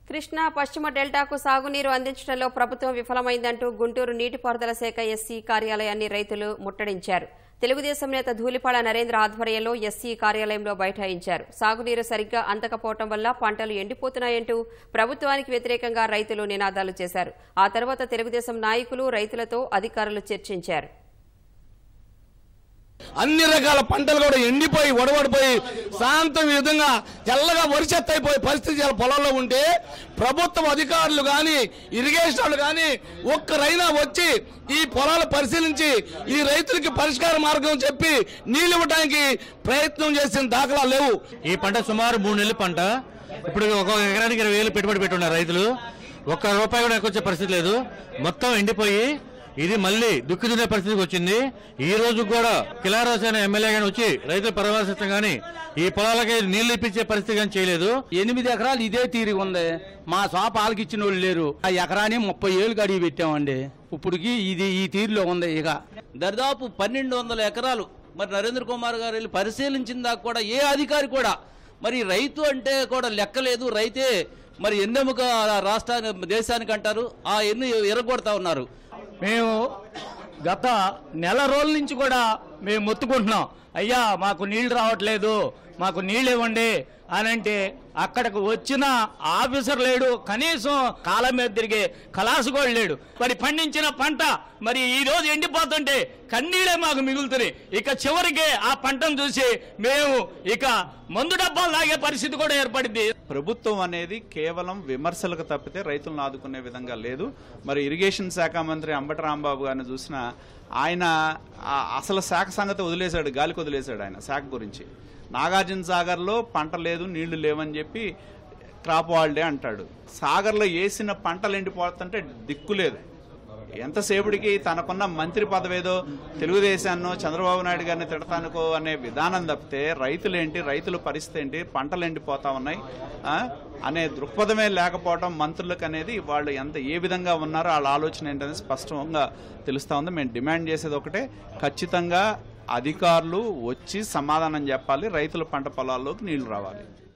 కృష్ణా పశ్చిమ డెల్టాకు సాగునీరు అందించడంలో ప్రభుత్వం విఫలమైందంటూ గుంటూరు నీటిపారుదల శాఖ ఎస్సీ కార్యాలయాన్ని రైతులు ముట్టడించారు తెలుగుదేశం నేత ధూళిపాళ నరేంద్ర ఆధ్వర్యంలో ఎస్సీ కార్యాలయంలో బైఠాయించారు సాగునీరు సరిగ్గా అందకపోవటం వల్ల పంటలు ఎండిపోతున్నాయంటూ ప్రభుత్వానికి వ్యతిరేకంగా రైతులు నినాదాలు చేశారు ఆ తర్వాత తెలుగుదేశం నాయకులు రైతులతో అధికారులు చర్చించారు అన్ని రకాల పంటలు కూడా ఎండిపోయి ఒడవడిపోయి శాంతం ఈ విధంగా తెల్లగా వరిచెత్త అయిపోయే పరిస్థితి ఇలా పొలంలో ఉంటే ప్రభుత్వం అధికారులు కానీ ఇరిగేషన్ వాళ్ళు కానీ ఒక్కరైనా వచ్చి ఈ పొలాలు పరిశీలించి ఈ రైతులకి పరిష్కార మార్గం చెప్పి నీళ్ళు ఇవ్వడానికి ప్రయత్నం చేసిన దాఖలాలు లేవు ఈ పంట సుమారు మూడు నెలల పంట ఇప్పుడు ఒక ఎకరానికి ఇరవై వేలు పెట్టుబడి పెట్టున్నారు రైతులు ఒక్క రూపాయి కూడా ఎక్కువ వచ్చే పరిస్థితి లేదు మొత్తం ఎండిపోయి ఇది మళ్ళీ దుక్కి దున్నే పరిస్థితికి వచ్చింది ఈ రోజు కూడా కిలారాస్ అనే ఎమ్మెల్యే గాని వచ్చి రైతులు పరామర్శించడం గానీ ఈ పొలాలకి నీళ్లు ఇప్పించే పరిస్థితి కానీ చేయలేదు ఎనిమిది ఎకరాలు ఇదే తీరిగి ఉంది మా షాప్ ఆళ్ళకి ఇచ్చిన వాళ్ళు లేరు ఆ ఎకరాని ముప్పై ఏళ్ళు గడిగి పెట్టామండి ఇప్పటికి ఇది ఈ తీరులో ఉంది ఇక దరిదాపు పన్నెండు వందల ఎకరాలు మరి నరేంద్ర కుమార్ గారు వెళ్ళి పరిశీలించిన దాకా కూడా ఏ అధికారి కూడా మరి రైతు అంటే కూడా లెక్కలేదు రైతే మరి ఎన్నెముక రాష్ట్రాన్ని దేశానికి అంటారు ఆ ఎన్ని ఎరగొడతా ఉన్నారు మేము గత నెల రోజుల నుంచి కూడా మేము మొత్తుకుంటున్నాం అయ్యా మాకు నీళ్లు రావట్లేదు మాకు నీళ్ళు ఇవ్వండి అని అంటే అక్కడికి వచ్చిన ఆఫీసర్ లేడు కనీసం కాలం మీద తిరిగే కలాసు కూడా లేడు మరి పండించిన పంట మరి ఈ రోజు ఎండిపోతుంటే కన్నీళ్ళే మాకు మిగులుతున్నాయి ఇక చివరికి ఆ పంటను చూసి మేము ఇక మందు డబ్బాలు తాగే పరిస్థితి కూడా ఏర్పడింది ప్రభుత్వం అనేది కేవలం విమర్శలకు తప్పితే రైతులను ఆదుకునే విధంగా లేదు మరి ఇరిగేషన్ శాఖ మంత్రి అంబటి రాంబాబు గారిని చూసిన ఆయన ఆ అసలు శాఖ సంగతి వదిలేశాడు గాలికి వదిలేశాడు ఆయన శాఖ గురించి నాగార్జున సాగర్లో పంట లేదు నీళ్లు లేవని చెప్పి క్రాప్ హాలిడే అంటాడు సాగర్లో వేసిన పంటలు ఎండిపోతుంటే దిక్కు లేదు ఎంతసేపటికి తనకున్న మంత్రి పదవేదో తెలుగుదేశాన్నో చంద్రబాబు నాయుడు గారిని తిడతానుకో అనే విధానం తప్పితే రైతులేంటి రైతుల పరిస్థితి ఏంటి పంటలు ఎండిపోతా ఉన్నాయి ఆ, అనే దృక్పథమే లేకపోవడం మంత్రులకు అనేది వాళ్ళు ఎంత ఏ విధంగా ఉన్నారో వాళ్ళ ఆలోచన ఏంటనేది స్పష్టంగా తెలుస్తా ఉంది మేము డిమాండ్ చేసేది ఒకటే ఖచ్చితంగా అధికారులు వచ్చి సమాధానం చెప్పాలి రైతుల పంట పొలాల్లోకి నీళ్లు రావాలి